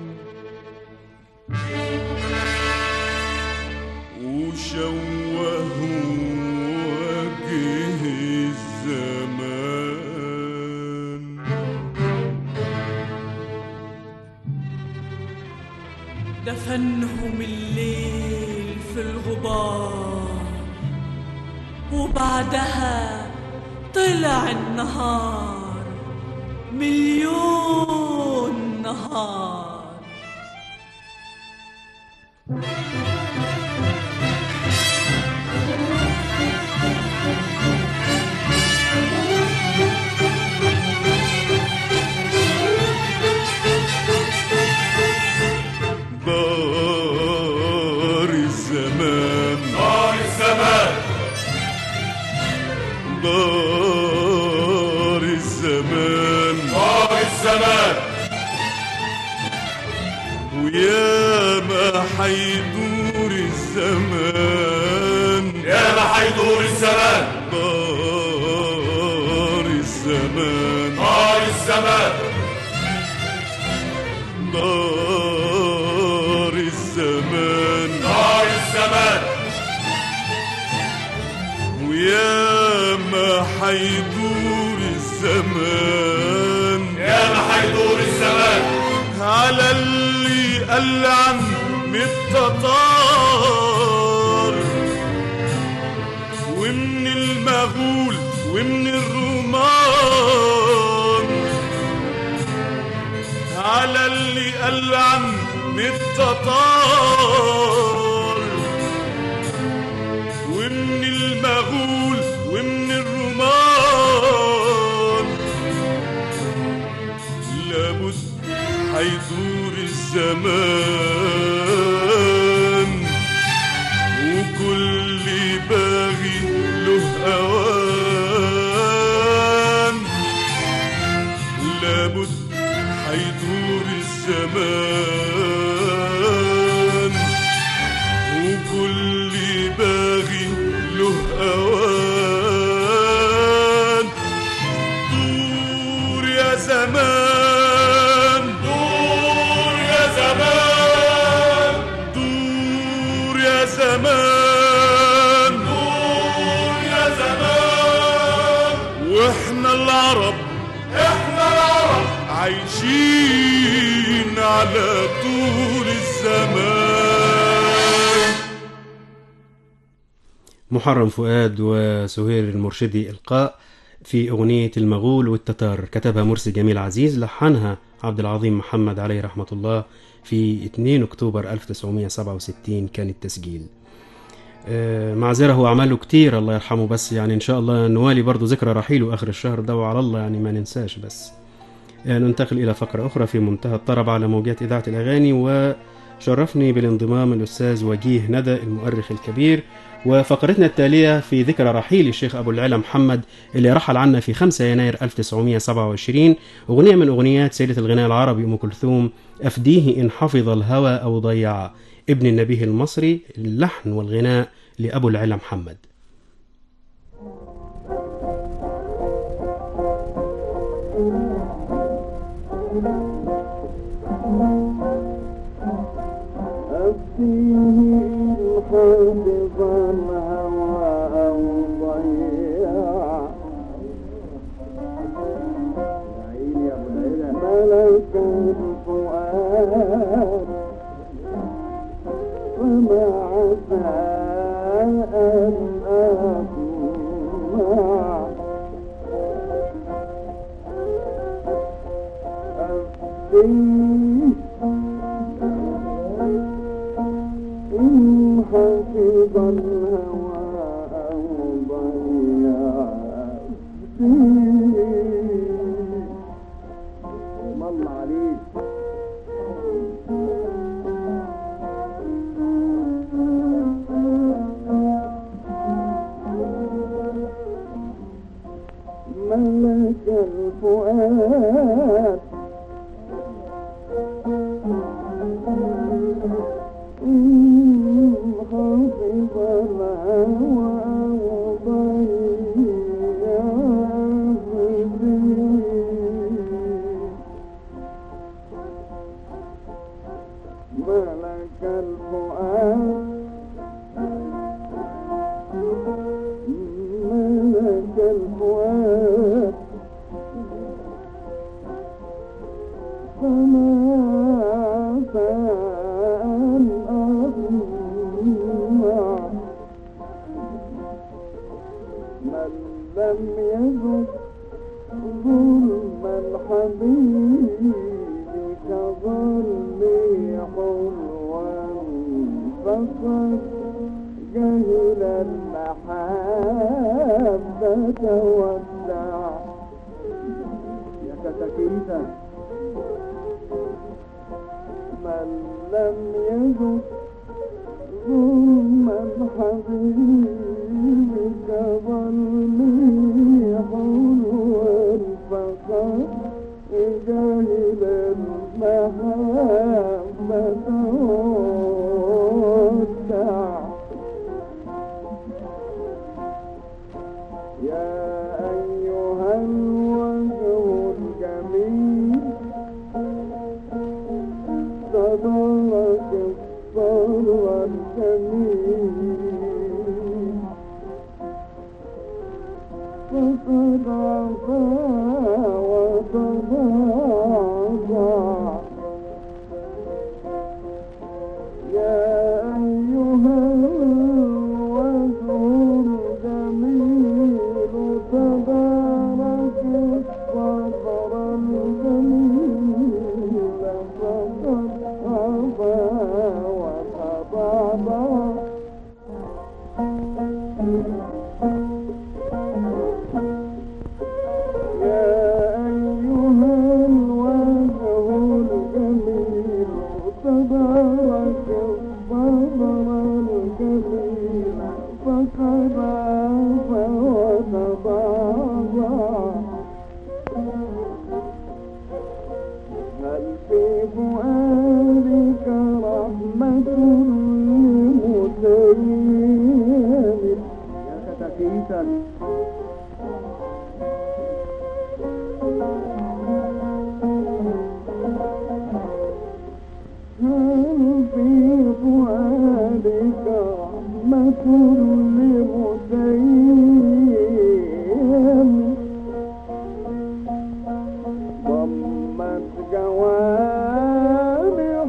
وشوهوا وجه الزمان دفنهم الليل في الغبار وبعدها طلع النهار مليون نهار دار الزمان دار الزمان دار الزمان دار الزمان ويا ما حيدور الزمان يا ما حيدور الزمان دار الزمان دار الزمان دار الزمان دار الزمان ويا ما حيدور الزمان يا ما حيدور الزمان على اللي ألعن من التتار ومن المغول ومن الرومان على اللي ألعن من التتار ومن المغول ومن الرومان لابد حيدور الزمان وكل باغي له أوان لابد حيدور الزمان وكل باغي له أوان دور يا زمان دور يا زمان دور يا زمان دور يا زمان واحنا العرب احنا العرب عايشين على طول الزمان محرم فؤاد وسهير المرشدي إلقاء في أغنية المغول والتتار كتبها مرسي جميل عزيز لحنها عبد العظيم محمد عليه رحمة الله في 2 أكتوبر 1967 كان التسجيل آه، معذرة هو عمل له كتير الله يرحمه بس يعني إن شاء الله نوالي برضو ذكرى رحيله آخر الشهر ده وعلى الله يعني ما ننساش بس آه، ننتقل إلى فقرة أخرى في منتهى الطرب على موجات إذاعة الأغاني وشرفني بالانضمام الأستاذ وجيه ندى المؤرخ الكبير وفقرتنا التالية في ذكرى رحيل الشيخ أبو العلا محمد اللي رحل عنا في 5 يناير 1927 أغنية من أغنيات سيدة الغناء العربي أم كلثوم أفديه إن حفظ الهوى أو ضيع ابن النبيه المصري اللحن والغناء لأبو العلا محمد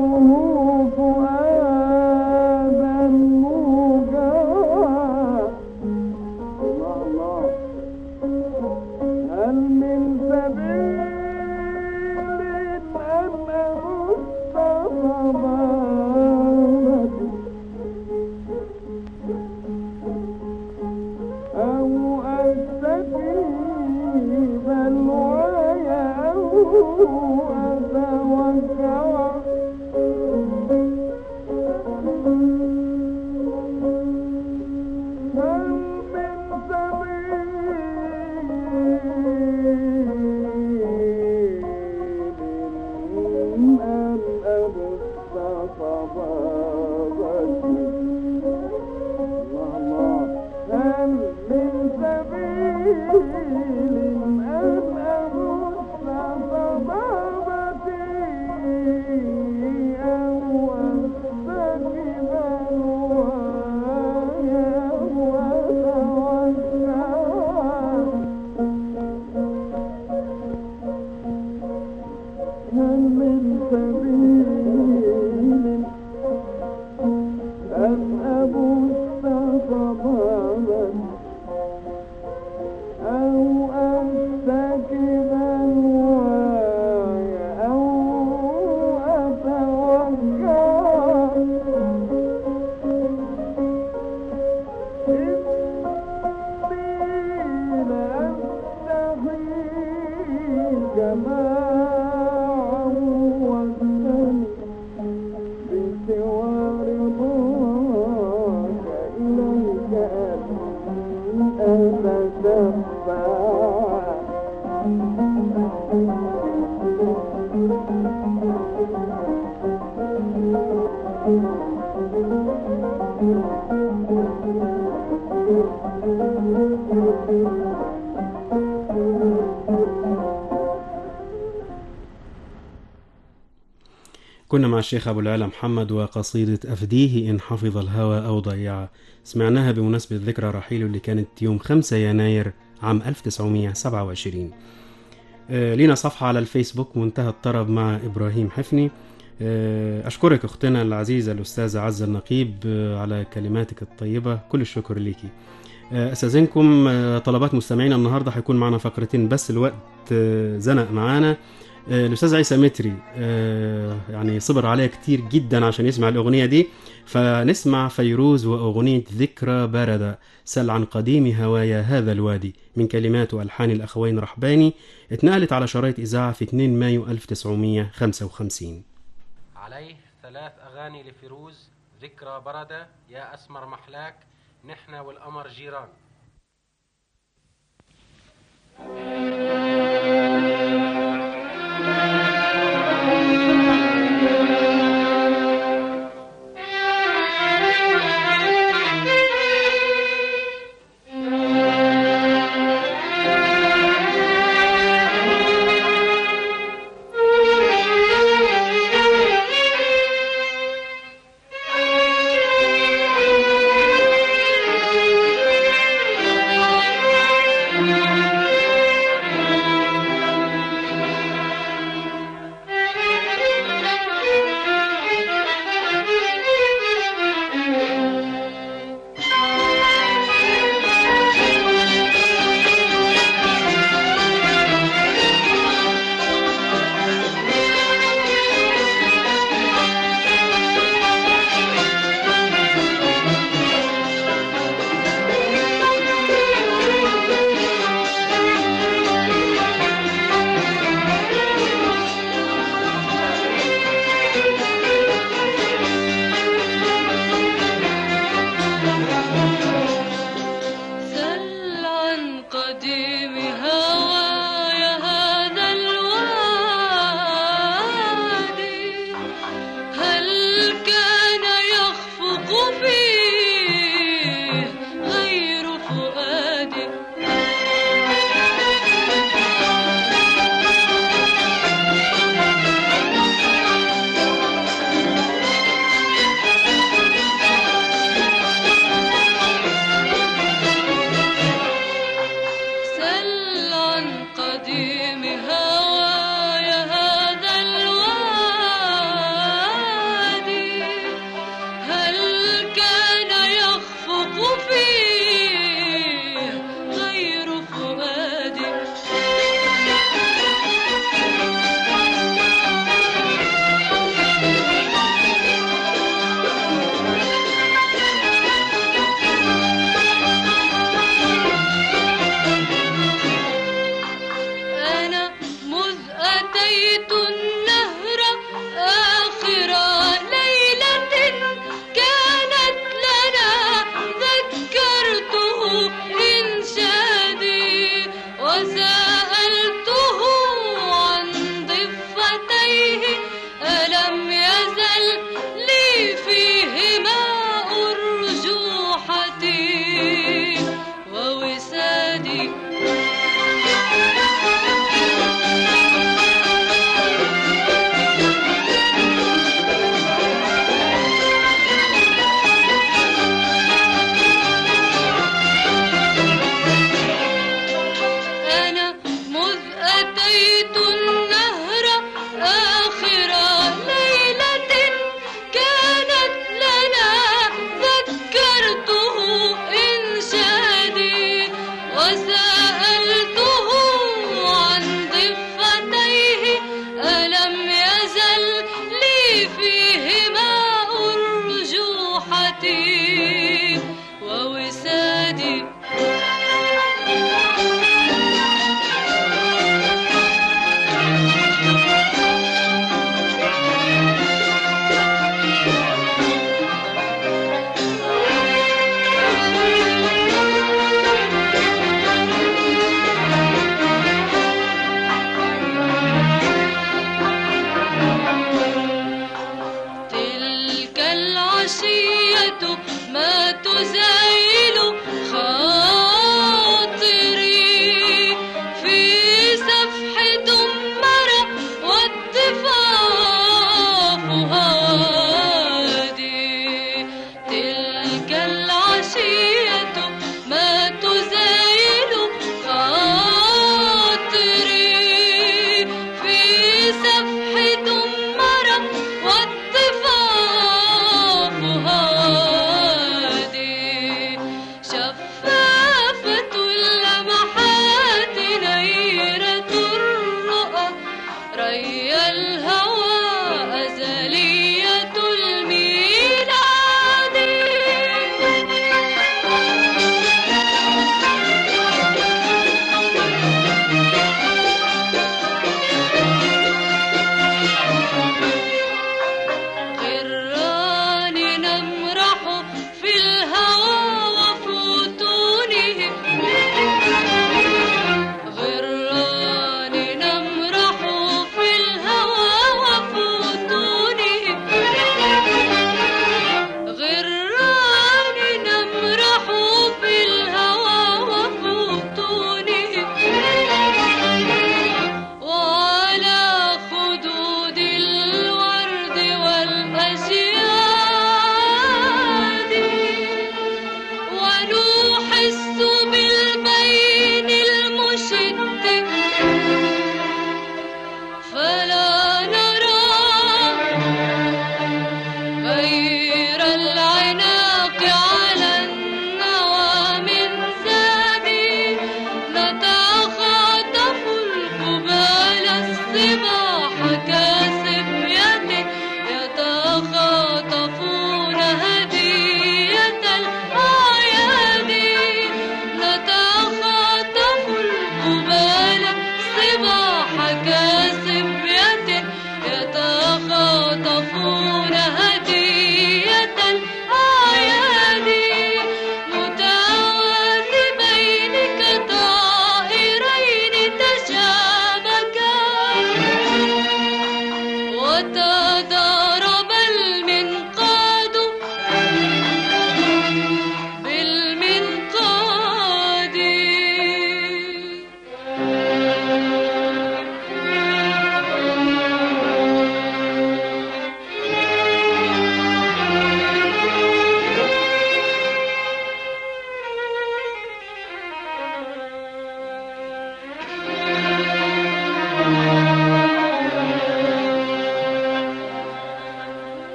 جوانحه فؤادا موجا كنا مع الشيخ أبو العلا محمد وقصيدة أفديه إن حفظ الهوى أو ضيعه سمعناها بمناسبة ذكرى رحيله اللي كانت يوم 5 يناير عام 1927 آه، لينا صفحة على الفيسبوك منتهى الطرب مع إبراهيم حفني آه، أشكرك أختنا العزيزة الأستاذة عزة النقيب آه، على كلماتك الطيبة كل الشكر ليكي آه، أستاذنكم آه، طلبات مستمعينا النهاردة هيكون معنا فقرتين بس الوقت آه، زنق معانا آه، الأستاذ عيسى متري آه، يعني صبر عليها كتير جدا عشان يسمع الأغنية دي فنسمع فيروز وأغنية ذكرى باردة سل عن قديم هوايا هذا الوادي من كلمات وألحان الأخوين رحباني اتنقلت على شرايط إذاعة في 2 مايو 1955 عليه ثلاث أغاني لفيروز ذكرى بردة يا أسمر محلاك نحن والقمر جيران سل عن قديم هوايا هذا الوادي هل كان يخفق فيه غير فؤادي سل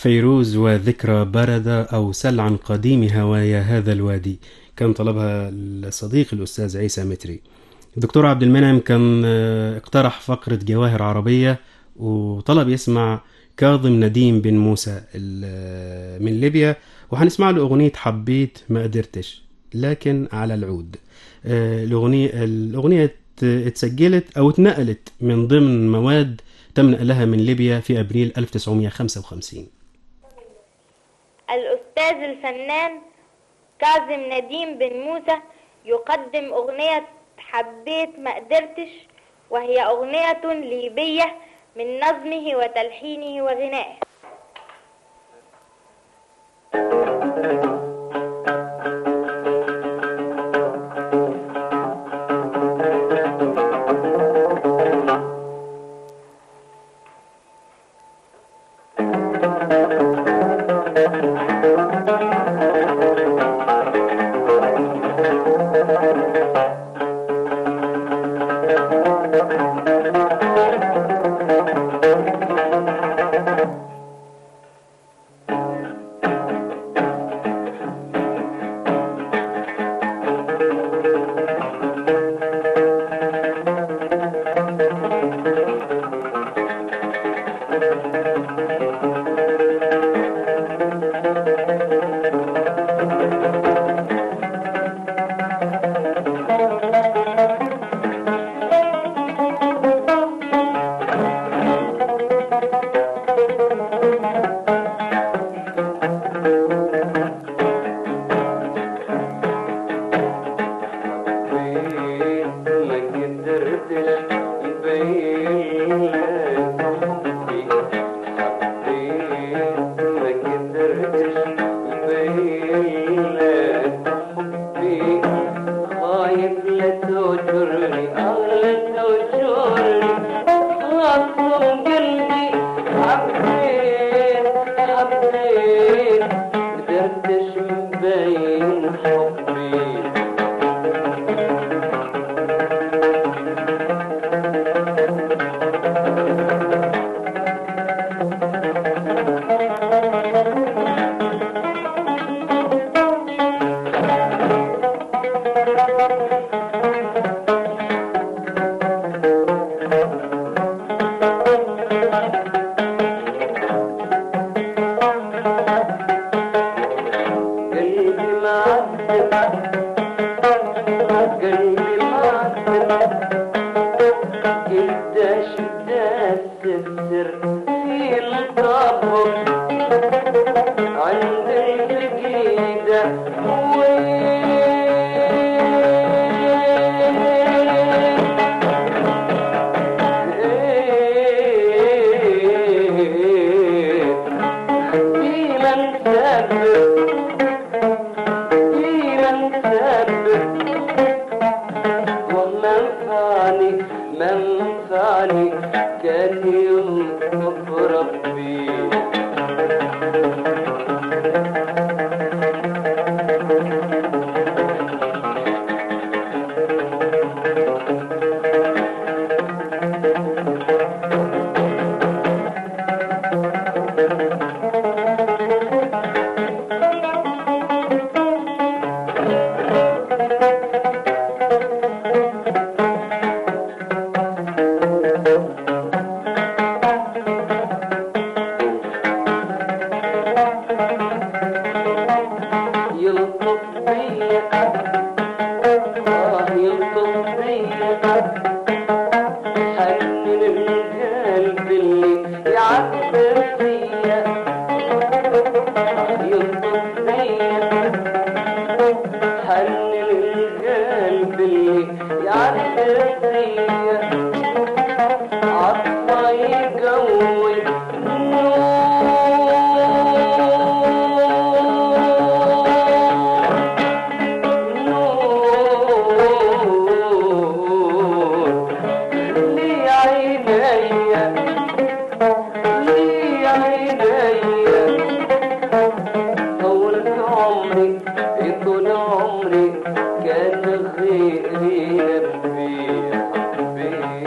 فيروز وذكرى بردة أو سل عن قديم هوايا هذا الوادي كان طلبها الصديق الأستاذ عيسى متري الدكتور عبد المنعم كان آه، اقترح فقرة جواهر عربية وطلب يسمع كاظم نديم بن موسى ال- من ليبيا وهنسمع له أغنية حبيت ما قدرتش لكن على العود آه، الأغنية الأغنية ات- اتسجلت أو اتنقلت من ضمن مواد تم نقلها من ليبيا في أبريل 1955 الأستاذ الفنان كاظم نديم بن موسى يقدم أغنية حبيت ما قدرتش وهي أغنية ليبية من نظمه وتلحينه وغنائه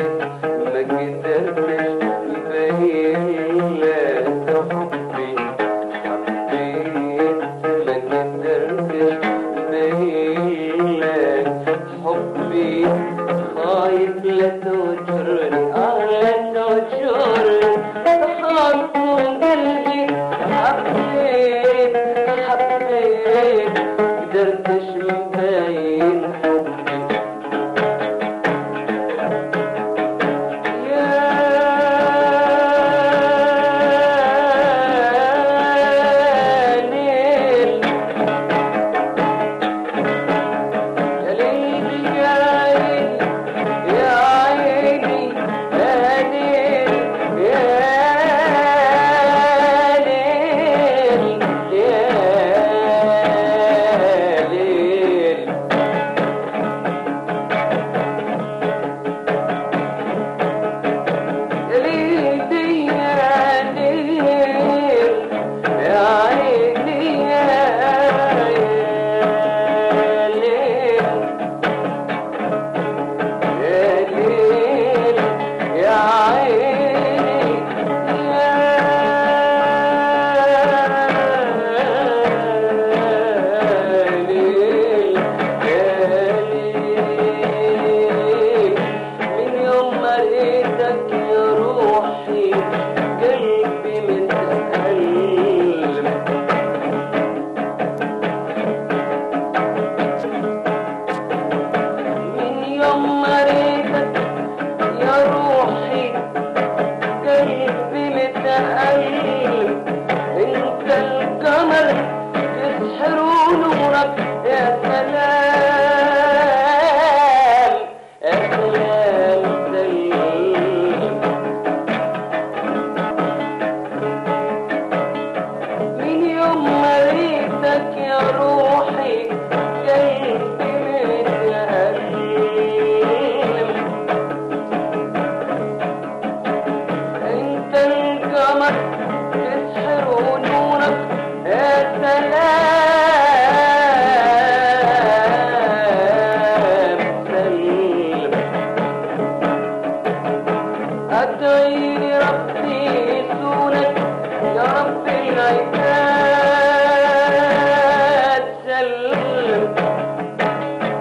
ما قدرتش يبين لا حبي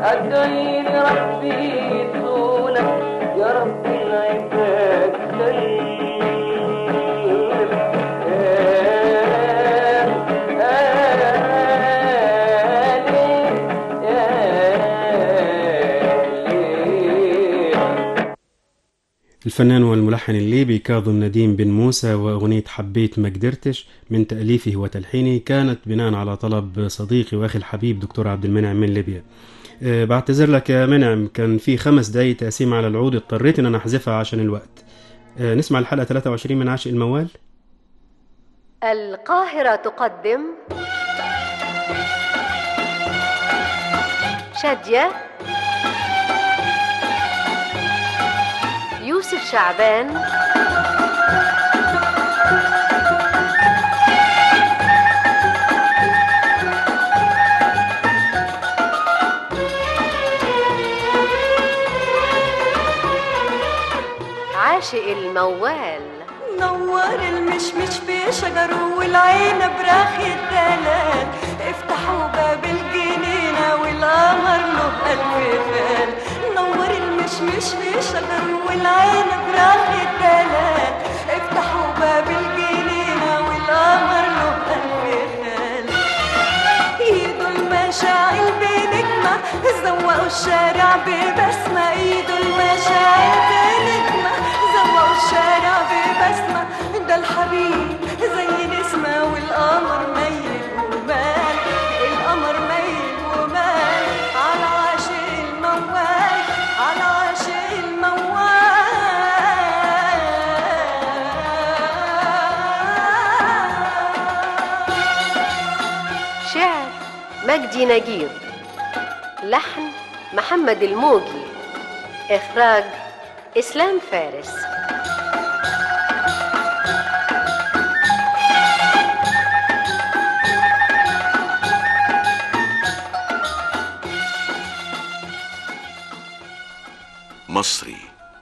أدعي لربي يدونك يا رب العباد سلم الفنان والملحن الليبي كاظم نديم بن موسى وأغنية حبيت ما قدرتش من تأليفه وتلحينه كانت بناء على طلب صديقي وأخي الحبيب دكتور عبد المنعم من ليبيا أه، بعتذر لك يا منعم كان في خمس دقايق تقسيم على العود اضطريت ان انا احذفها عشان الوقت أه، نسمع الحلقة 23 من عاشق الموال القاهرة تقدم شادية يوسف شعبان عاشق الموال نور المشمش بشجره والعين براخ الدلال افتحوا باب الجنينة والقمر له ألف فال نور المشمش بشجره والعين براخ الدلال افتحوا باب الجنينة والقمر له ألف فال ايده المشاعل بنجمة زوقوا الشارع ببسمة ايده المشاعل بنجمة زوقوا الشارع ببسمة ده الحبيب زي نسمة والقمر ميل ومال القمر ميل ومال على عاشق الموال على عاشق الموال شعر مجدي نجيب لحن محمد الموجي إخراج إسلام فارس مصري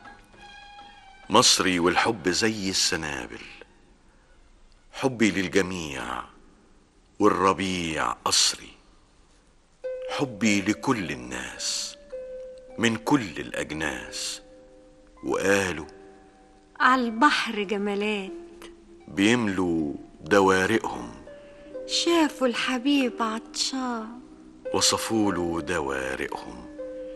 مصري والحب زي السنابل حبي للجميع والربيع قصري حبي لكل الناس من كل الأجناس وقالوا عالبحر جمالات بيملوا دوارقهم شافوا الحبيب عطشان وصفوا له دوارقهم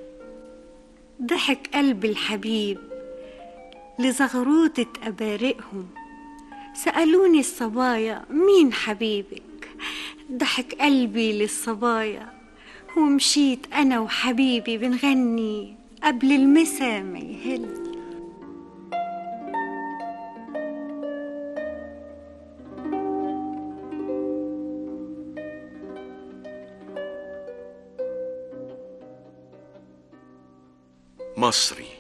ضحك قلب الحبيب لزغروطة أبارقهم سألوني الصبايا مين حبيبك ضحك قلبي للصبايا ومشيت أنا وحبيبي بنغني قبل المسا ما يهل مصري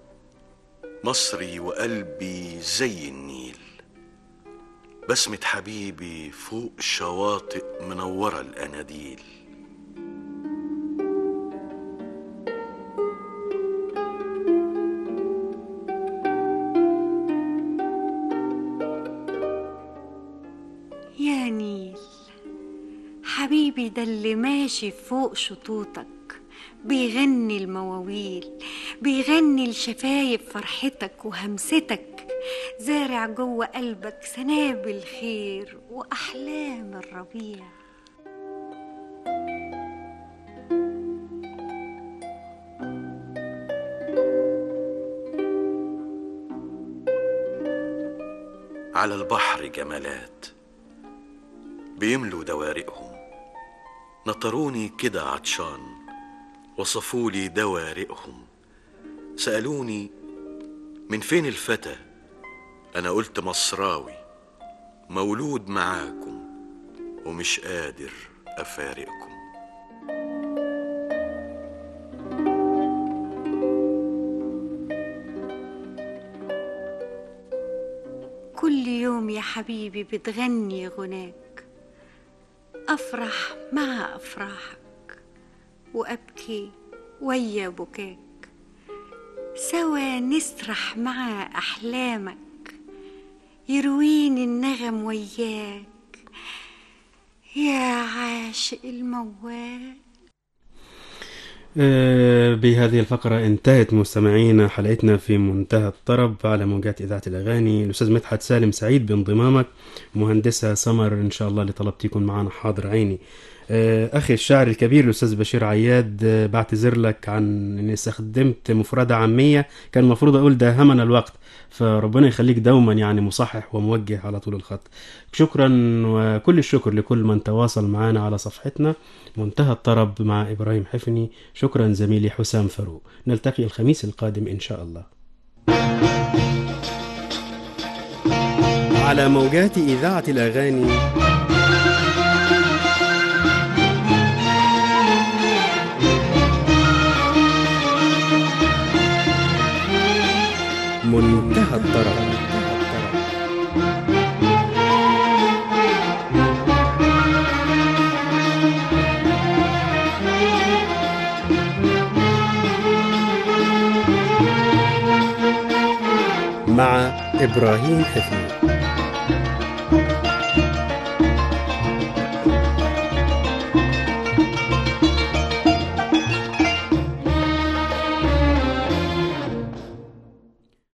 مصري وقلبي زي النيل بسمة حبيبي فوق شواطئ منورة الأناديل يا نيل حبيبي ده اللي ماشي فوق شطوطك بيغني المواويل بيغني لشفايف فرحتك وهمستك زارع جوه قلبك سنابل خير وأحلام الربيع على البحر جمالات بيملوا دوارقهم نطروني كده عطشان وصفولي دوارقهم سألوني من فين الفتى أنا قلت مصراوي مولود معاكم ومش قادر أفارقكم كل يوم يا حبيبي بتغني غناك أفرح مع أفراحك وأبكي ويا بكاك سوا نسرح مع أحلامك يرويني النغم وياك يا عاشق الموال آه، بهذه الفقرة انتهت مستمعينا حلقتنا في منتهى الطرب على موجات إذاعة الأغاني الأستاذ مدحت سالم سعيد بانضمامك مهندسة سمر إن شاء الله اللي طلبت يكون معنا حاضر عيني آه، أخي الشاعر الكبير الأستاذ بشير عياد آه، بعتذر لك عن إني استخدمت مفردة عامية كان المفروض أقول داهمنا الوقت فربنا يخليك دوما يعني مصحح وموجه على طول الخط شكرا وكل الشكر لكل من تواصل معنا على صفحتنا منتهى الطرب مع إبراهيم حفني شكرا زميلي حسام فاروق نلتقي الخميس القادم إن شاء الله على موجات إذاعة الأغاني منتهى الطرب مع إبراهيم حفني